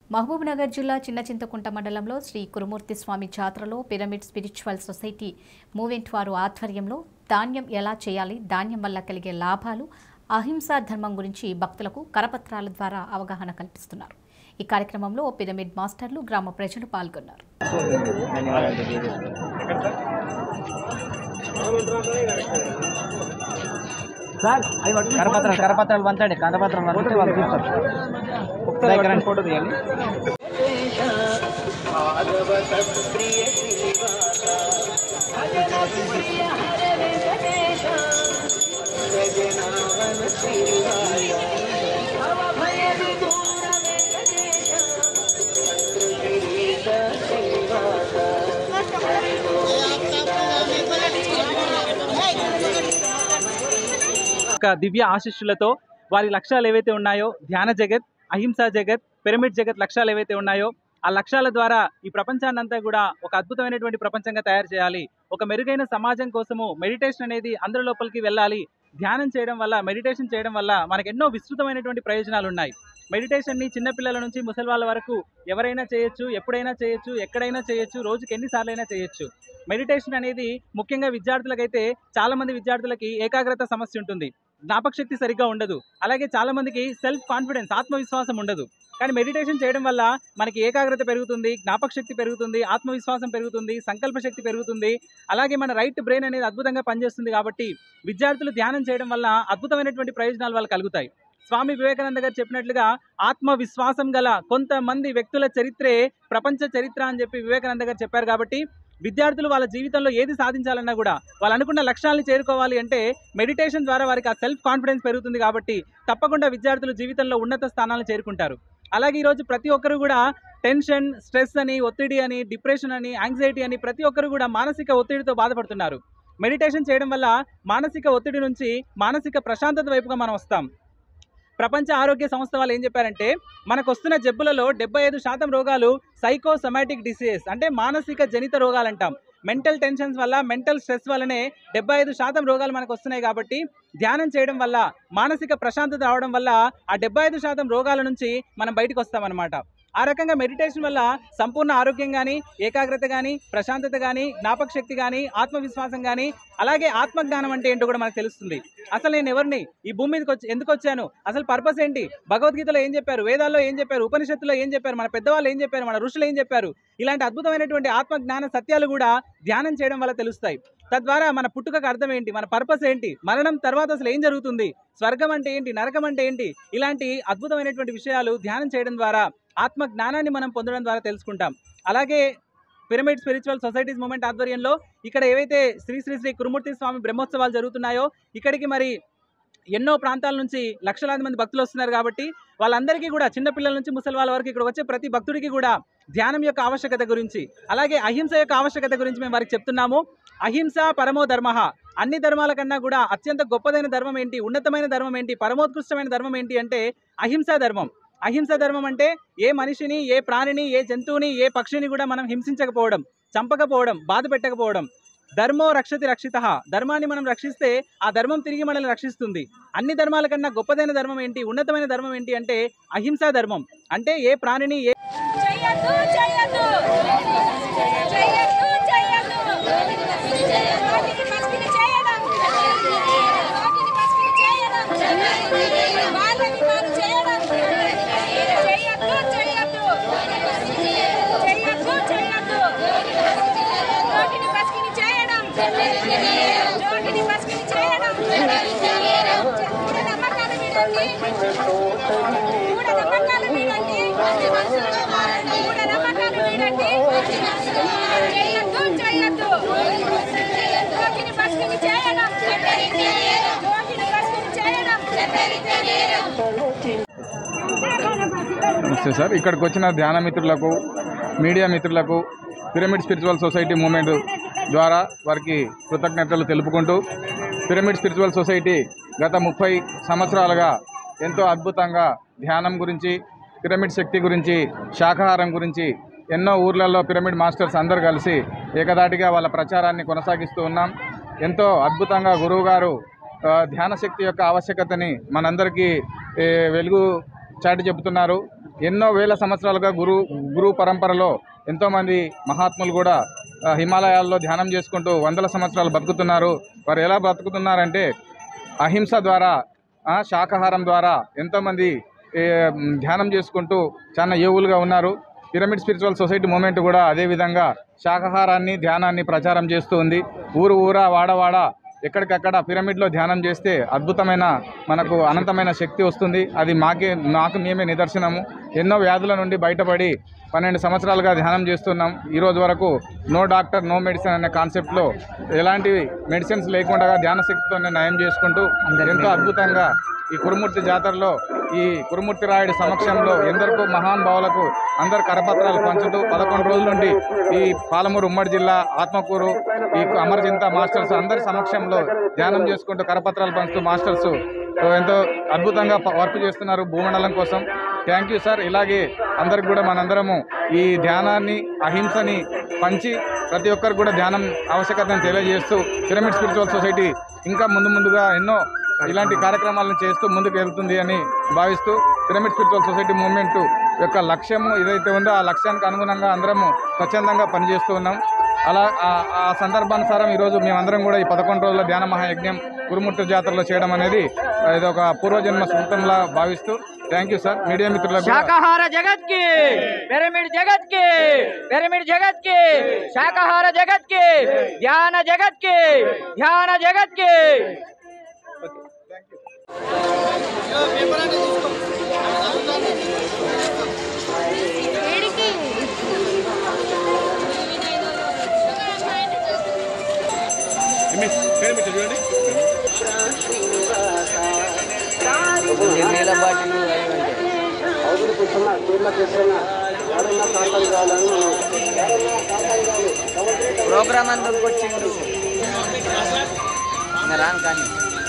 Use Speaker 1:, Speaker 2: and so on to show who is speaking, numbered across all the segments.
Speaker 1: మహబూబ్నగర్ జిల్లా చిన్న చింతకుంట మండలంలో శ్రీ కురుమూర్తి స్వామి జాతరలో పిరమిడ్ స్పిరిచువల్ సొసైటీ మూవెంట్ వారు ఆధ్వర్యంలో ధాన్యం ఎలా చేయాలి ధాన్యం వల్ల కలిగే లాభాలు అహింసా ధర్మం గురించి భక్తులకు కరపత్రాల ద్వారా అవగాహన కల్పిస్తున్నారు ఈ కార్యక్రమంలో పిరమిడ్ మాస్టర్లు గ్రామ ప్రజలు పాల్గొన్నారు
Speaker 2: కరపత్రాలు కరపత్రాలు పంచండి కరపత్రాలు పంచితే వాళ్ళు చూస్తారు దగ్గర ఫోటో తీయండి
Speaker 3: యొక్క దివ్య ఆశిష్యులతో వారి లక్ష్యాలు ఏవైతే ఉన్నాయో ధ్యాన జగత్ అహింసా జగత్ పిరమిడ్ జగత్ లక్ష్యాలు ఏవైతే ఉన్నాయో ఆ లక్ష్యాల ద్వారా ఈ ప్రపంచాన్నంతా కూడా ఒక అద్భుతమైనటువంటి ప్రపంచంగా తయారు చేయాలి ఒక మెరుగైన సమాజం కోసము మెడిటేషన్ అనేది అందరి లోపలికి వెళ్ళాలి ధ్యానం చేయడం వల్ల మెడిటేషన్ చేయడం వల్ల మనకు ఎన్నో విస్తృతమైనటువంటి ప్రయోజనాలు ఉన్నాయి మెడిటేషన్ని చిన్నపిల్లల నుంచి ముసలి వాళ్ళ వరకు ఎవరైనా చేయొచ్చు ఎప్పుడైనా చేయొచ్చు ఎక్కడైనా చేయొచ్చు రోజుకి ఎన్నిసార్లు అయినా చేయొచ్చు మెడిటేషన్ అనేది ముఖ్యంగా విద్యార్థులకైతే చాలా మంది విద్యార్థులకి ఏకాగ్రత సమస్య ఉంటుంది జ్ఞాపకశక్తి సరిగ్గా ఉండదు అలాగే చాలా మందికి సెల్ఫ్ కాన్ఫిడెన్స్ ఆత్మవిశ్వాసం ఉండదు కానీ మెడిటేషన్ చేయడం వల్ల మనకి ఏకాగ్రత పెరుగుతుంది జ్ఞాపకశక్తి పెరుగుతుంది ఆత్మవిశ్వాసం పెరుగుతుంది సంకల్ప శక్తి పెరుగుతుంది అలాగే మన రైట్ బ్రెయిన్ అనేది అద్భుతంగా పనిచేస్తుంది కాబట్టి విద్యార్థులు ధ్యానం చేయడం వల్ల అద్భుతమైనటువంటి ప్రయోజనాలు వాళ్ళకి కలుగుతాయి స్వామి వివేకానంద గారు చెప్పినట్లుగా ఆత్మవిశ్వాసం గల కొంతమంది వ్యక్తుల చరిత్రే ప్రపంచ చరిత్ర అని చెప్పి వివేకానంద గారు చెప్పారు కాబట్టి విద్యార్థులు వాళ్ళ జీవితంలో ఏది సాధించాలన్నా కూడా వాళ్ళు అనుకున్న లక్ష్యాలను చేరుకోవాలి అంటే మెడిటేషన్ ద్వారా వారికి ఆ సెల్ఫ్ కాన్ఫిడెన్స్ పెరుగుతుంది కాబట్టి తప్పకుండా విద్యార్థులు జీవితంలో ఉన్నత స్థానాలను చేరుకుంటారు అలాగే ఈరోజు ప్రతి ఒక్కరు కూడా టెన్షన్ స్ట్రెస్ అని ఒత్తిడి అని డిప్రెషన్ అని యాంగ్జైటీ అని ప్రతి ఒక్కరు కూడా మానసిక ఒత్తిడితో బాధపడుతున్నారు మెడిటేషన్ చేయడం వల్ల మానసిక ఒత్తిడి నుంచి మానసిక ప్రశాంతత వైపుగా మనం వస్తాం ప్రపంచ ఆరోగ్య సంస్థ వాళ్ళు ఏం చెప్పారంటే మనకు వస్తున్న జబ్బులలో డెబ్బై ఐదు శాతం రోగాలు సైకోసమాటిక్ డిసీజెస్ అంటే మానసిక జనిత రోగాలు అంటాం మెంటల్ టెన్షన్స్ వల్ల మెంటల్ స్ట్రెస్ వల్లనే డెబ్బై ఐదు శాతం రోగాలు మనకు వస్తున్నాయి కాబట్టి ధ్యానం చేయడం వల్ల మానసిక ప్రశాంతత రావడం వల్ల ఆ డెబ్బై ఐదు శాతం రోగాల నుంచి మనం బయటకు వస్తామన్నమాట ఆ రకంగా మెడిటేషన్ వల్ల సంపూర్ణ ఆరోగ్యం కానీ ఏకాగ్రత కానీ ప్రశాంతత కానీ జ్ఞాపక శక్తి కానీ ఆత్మవిశ్వాసం కానీ అలాగే ఆత్మజ్ఞానం అంటే ఏంటో కూడా మనకు తెలుస్తుంది అసలు నేను ఎవరిని ఈ భూమి మీదకి వచ్చి ఎందుకు వచ్చాను అసలు పర్పస్ ఏంటి భగవద్గీతలో ఏం చెప్పారు వేదాల్లో ఏం చెప్పారు ఉపనిషత్తులో ఏం చెప్పారు మన పెద్దవాళ్ళు ఏం చెప్పారు మన ఋషులు ఏం చెప్పారు ఇలాంటి అద్భుతమైనటువంటి ఆత్మజ్ఞాన సత్యాలు కూడా ధ్యానం చేయడం వల్ల తెలుస్తాయి తద్వారా మన పుట్టుకకు అర్థం ఏంటి మన పర్పస్ ఏంటి మరణం తర్వాత అసలు ఏం జరుగుతుంది స్వర్గం అంటే ఏంటి నరకం అంటే ఏంటి ఇలాంటి అద్భుతమైనటువంటి విషయాలు ధ్యానం చేయడం ద్వారా ఆత్మ జ్ఞానాన్ని మనం పొందడం ద్వారా తెలుసుకుంటాం అలాగే పిరమిడ్ స్పిరిచువల్ సొసైటీస్ మూమెంట్ ఆధ్వర్యంలో ఇక్కడ ఏవైతే శ్రీ శ్రీ శ్రీ కురుమూర్తి స్వామి బ్రహ్మోత్సవాలు జరుగుతున్నాయో ఇక్కడికి మరి ఎన్నో ప్రాంతాల నుంచి లక్షలాది మంది భక్తులు వస్తున్నారు కాబట్టి వాళ్ళందరికీ కూడా చిన్నపిల్లల నుంచి ముసలి వాళ్ళ వరకు ఇక్కడ వచ్చే ప్రతి భక్తుడికి కూడా ధ్యానం యొక్క ఆవశ్యకత గురించి అలాగే అహింస యొక్క ఆవశ్యకత గురించి మేము వారికి చెప్తున్నాము అహింస పరమో ధర్మ అన్ని ధర్మాల కన్నా కూడా అత్యంత గొప్పదైన ధర్మం ఏంటి ఉన్నతమైన ధర్మం ఏంటి పరమోత్కృష్టమైన ధర్మం ఏంటి అంటే అహింసా ధర్మం అహింస ధర్మం అంటే ఏ మనిషిని ఏ ప్రాణిని ఏ జంతువుని ఏ పక్షిని కూడా మనం హింసించకపోవడం చంపకపోవడం బాధ పెట్టకపోవడం ధర్మో రక్షతి రక్షిత ధర్మాన్ని మనం రక్షిస్తే ఆ ధర్మం తిరిగి మనల్ని రక్షిస్తుంది అన్ని ధర్మాల కన్నా గొప్పదైన ధర్మం ఏంటి ఉన్నతమైన ధర్మం ఏంటి అంటే అహింసా ధర్మం అంటే ఏ ప్రాణిని ఏ
Speaker 4: చేయొద్దు చేయొద్దు చేయొద్దు చేయొద్దు వాటిని పసిపిని చేయడం వాటిని పసిపిని చేయడం వాళ్ళని వారు చేయడం చేయొద్దు చేయొద్దు చేయొద్దు చేయొద్దు వాటిని పసిపిని చేయడం వాటిని పసిపిని చేయడం మూఢనమ్మకాలు వినండి మూఢనమ్మకాలు వినండి మూఢనమ్మకాలు వినండి చేయొద్దు చేయొద్దు రోగిని పసిపిని చేయడం రోగిని పసిపిని చేయడం
Speaker 5: నమస్తే సార్ ఇక్కడికి వచ్చిన ధ్యాన మిత్రులకు మీడియా మిత్రులకు పిరమిడ్ స్పిరిచువల్ సొసైటీ మూమెంట్ ద్వారా వారికి కృతజ్ఞతలు తెలుపుకుంటూ పిరమిడ్ స్పిరిచువల్ సొసైటీ గత ముప్పై సంవత్సరాలుగా ఎంతో అద్భుతంగా ధ్యానం గురించి పిరమిడ్ శక్తి గురించి శాకాహారం గురించి ఎన్నో ఊర్లలో పిరమిడ్ మాస్టర్స్ అందరు కలిసి ఏకదాటిగా వాళ్ళ ప్రచారాన్ని కొనసాగిస్తూ ఉన్నాం ఎంతో అద్భుతంగా గురువుగారు ఆ, ధ్యాన శక్తి యొక్క ఆవశ్యకతని మనందరికీ ఏ, వెలుగు చాటి చెబుతున్నారు ఎన్నో వేల సంవత్సరాలుగా గురు గురు పరంపరలో ఎంతోమంది మహాత్ములు కూడా ఆ, హిమాలయాల్లో ధ్యానం చేసుకుంటూ వందల సంవత్సరాలు బతుకుతున్నారు వారు ఎలా బతుకుతున్నారంటే అహింస ద్వారా ఆ, శాకాహారం ద్వారా ఎంతోమంది ఏ, మ్, ధ్యానం చేసుకుంటూ చాలా యోగులుగా ఉన్నారు పిరమిడ్ స్పిరిచువల్ సొసైటీ మూమెంట్ కూడా అదేవిధంగా శాకాహారాన్ని ధ్యానాన్ని ప్రచారం చేస్తూ ఉంది ఊరు ఊరా వాడవాడ ఎక్కడికక్కడ పిరమిడ్లో ధ్యానం చేస్తే అద్భుతమైన మనకు అనంతమైన శక్తి వస్తుంది అది మాకే మాకు మేమే నిదర్శనము ఎన్నో వ్యాధుల నుండి బయటపడి పన్నెండు సంవత్సరాలుగా ధ్యానం చేస్తున్నాం ఈ రోజు వరకు నో డాక్టర్ నో మెడిసిన్ అనే కాన్సెప్ట్లో ఎలాంటి మెడిసిన్స్ లేకుండా ధ్యాన శక్తితోనే నయం చేసుకుంటూ ఎంతో అద్భుతంగా ఈ కురుమూర్తి జాతరలో ఈ కురుమూర్తి రాయుడి సమక్షంలో ఎందరికో మహానుభావులకు అందరు కరపత్రాలు పంచుతూ పదకొండు రోజుల నుండి ఈ పాలమూరు ఉమ్మడి జిల్లా ఆత్మకూరు ఈ అమరచింత మాస్టర్స్ అందరి సమక్షంలో ధ్యానం చేసుకుంటూ కరపత్రాలు పంచుతూ మాస్టర్స్ ఎంతో అద్భుతంగా ప- వర్క్ చేస్తున్నారు భూమండలం కోసం థ్యాంక్ యూ సార్ ఇలాగే అందరికి కూడా మనందరము ఈ ధ్యానాన్ని అహింసని పంచి ప్రతి ఒక్కరికి కూడా ధ్యానం ఆవశ్యకతను తెలియజేస్తూ పిరమిడ్ స్పిరిచువల్ సొసైటీ ఇంకా ముందు ముందుగా ఎన్నో ఇలాంటి కార్యక్రమాలను చేస్తూ ముందుకు వెళ్తుంది అని భావిస్తూ పిరమిడ్ స్పిరిచువల్ సొసైటీ మూవ్మెంట్ యొక్క లక్ష్యము ఏదైతే ఉందో ఆ లక్ష్యానికి అనుగుణంగా అందరము స్వచ్ఛందంగా పనిచేస్తూ ఉన్నాం అలా ఆ- ఆ సందర్భానుసారం ఈరోజు మేమందరం కూడా ఈ పదకొండు రోజుల ధ్యాన మహాయజ్ఞం గురుమూర్తి జాతరలో చేయడం అనేది ఇది ఒక పూర్వజన్మ స్మృతంలా భావిస్తూ థ్యాంక్ యూ సార్ మీడియా మిత్రులకు కూడా
Speaker 2: శాకాహార జగత్ కి పిరమిడ్ జగత్ కి పిరమిడ్ జగత్ కి శాకాహార జగత్ కి ధ్యాన జగత్ కి ధ్యాన జగత్ కి ప్రోగ్రామ్ అందుకు వచ్చిండు ఇంకా రాను కానీ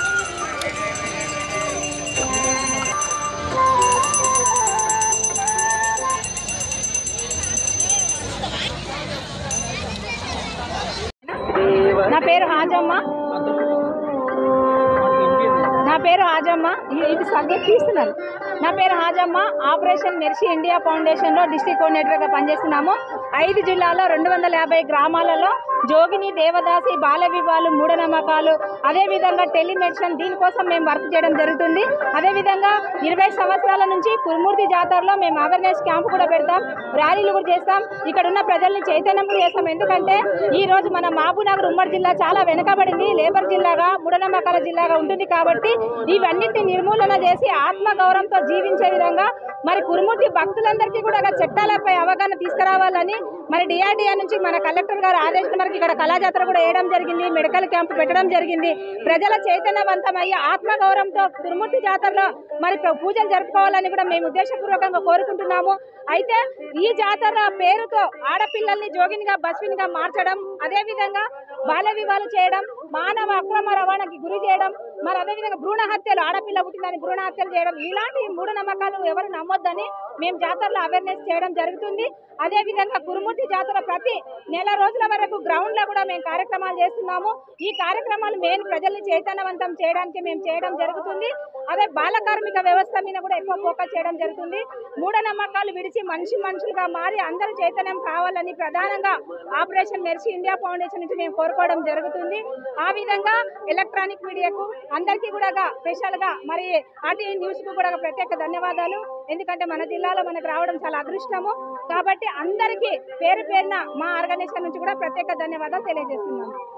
Speaker 6: నా పేరు హాజమ్మ నా పేరు హాజమ్మ ఇ- ఇది సబ్జెక్ట్ తీస్తున్నాను నా పేరు హాజమ్మ ఆపరేషన్ మెర్సీ ఇండియా ఫౌండేషన్లో డిస్ట్రిక్ట్ కోఆర్డినేటర్గా పనిచేస్తున్నాము ఐదు జిల్లాల్లో రెండు వందల యాభై గ్రామాలలో జోగిని దేవదాసి బాల వివాహాలు మూఢనమ్మకాలు అదేవిధంగా టెలిమెడిసిన్ దీనికోసం మేము వర్క్ చేయడం జరుగుతుంది అదేవిధంగా ఇరవై సంవత్సరాల నుంచి కురుమూర్తి జాతరలో మేము అవేర్నెస్ క్యాంప్ కూడా పెడతాం ర్యాలీలు కూడా చేస్తాం ఇక్కడ ఉన్న ప్రజల్ని చైతన్యం కూడా చేస్తాం ఎందుకంటే ఈ రోజు మన మహబూబ్నగర్ ఉమ్మడి జిల్లా చాలా వెనుకబడింది లేబర్ జిల్లాగా మూఢనమ్మకాల జిల్లాగా ఉంటుంది కాబట్టి ఇవన్నింటిని నిర్మూలన చేసి ఆత్మగౌరవంతో జీవించే విధంగా మరి కురుమూర్తి భక్తులందరికీ కూడా చట్టాలపై అవగాహన తీసుకురావాలని మరి డిఆర్డిఆర్ నుంచి మన కలెక్టర్ గారు ఆదేశం మేరకు ఇక్కడ కళాజాతర కూడా వేయడం జరిగింది మెడికల్ క్యాంప్ పెట్టడం జరిగింది ప్రజల చైతన్యవంతమయ్యి ఆత్మగౌరవంతో కురుమూర్తి జాతరలో మరి ప్ర- పూజలు జరుపుకోవాలని కూడా మేము ఉద్దేశపూర్వకంగా కోరుకుంటున్నాము అయితే ఈ జాతర పేరుతో ఆడపిల్లల్ని జోగినిగా బస్వినిగా మార్చడం అదేవిధంగా బాల్య వివాహాలు చేయడం మానవ అక్రమ రవాణాకి గురి చేయడం మరి అదేవిధంగా భ్రూణ హత్యలు ఆడపిల్ల పుట్టిందని భ్రూణ హత్యలు చేయడం ఇలాంటి మూఢనమ్మకాలు ఎవరు నమ్మొద్దని మేము జాతరలో అవేర్నెస్ చేయడం జరుగుతుంది అదేవిధంగా కురుమూర్తి జాతర ప్రతి నెల రోజుల వరకు గ్రౌండ్ లో కూడా మేము కార్యక్రమాలు చేస్తున్నాము ఈ కార్యక్రమాలు మెయిన్ ప్రజల్ని చైతన్యవంతం చేయడానికి మేము చేయడం జరుగుతుంది అదే బాల కార్మిక వ్యవస్థ మీద కూడా ఎక్కువ ఫోకస్ చేయడం జరుగుతుంది మూఢనమ్మకాలు విడిచి మనిషి మనుషులుగా మారి అందరూ చైతన్యం కావాలని ప్రధానంగా ఆపరేషన్ మెర్సీ ఇండియా ఫౌండేషన్ నుంచి మేము కోరుకోవడం జరుగుతుంది ఆ విధంగా ఎలక్ట్రానిక్ మీడియాకు అందరికీ కూడా స్పెషల్ గా మరి ఆర్టీ న్యూస్ కు కూడా ప్రత్యేక ధన్యవాదాలు ఎందుకంటే మన జిల్లాలో మనకు రావడం చాలా అదృష్టము కాబట్టి అందరికీ పేరు పేరున మా ఆర్గనైజేషన్ నుంచి కూడా ప్రత్యేక ధన్యవాదాలు తెలియజేస్తున్నాను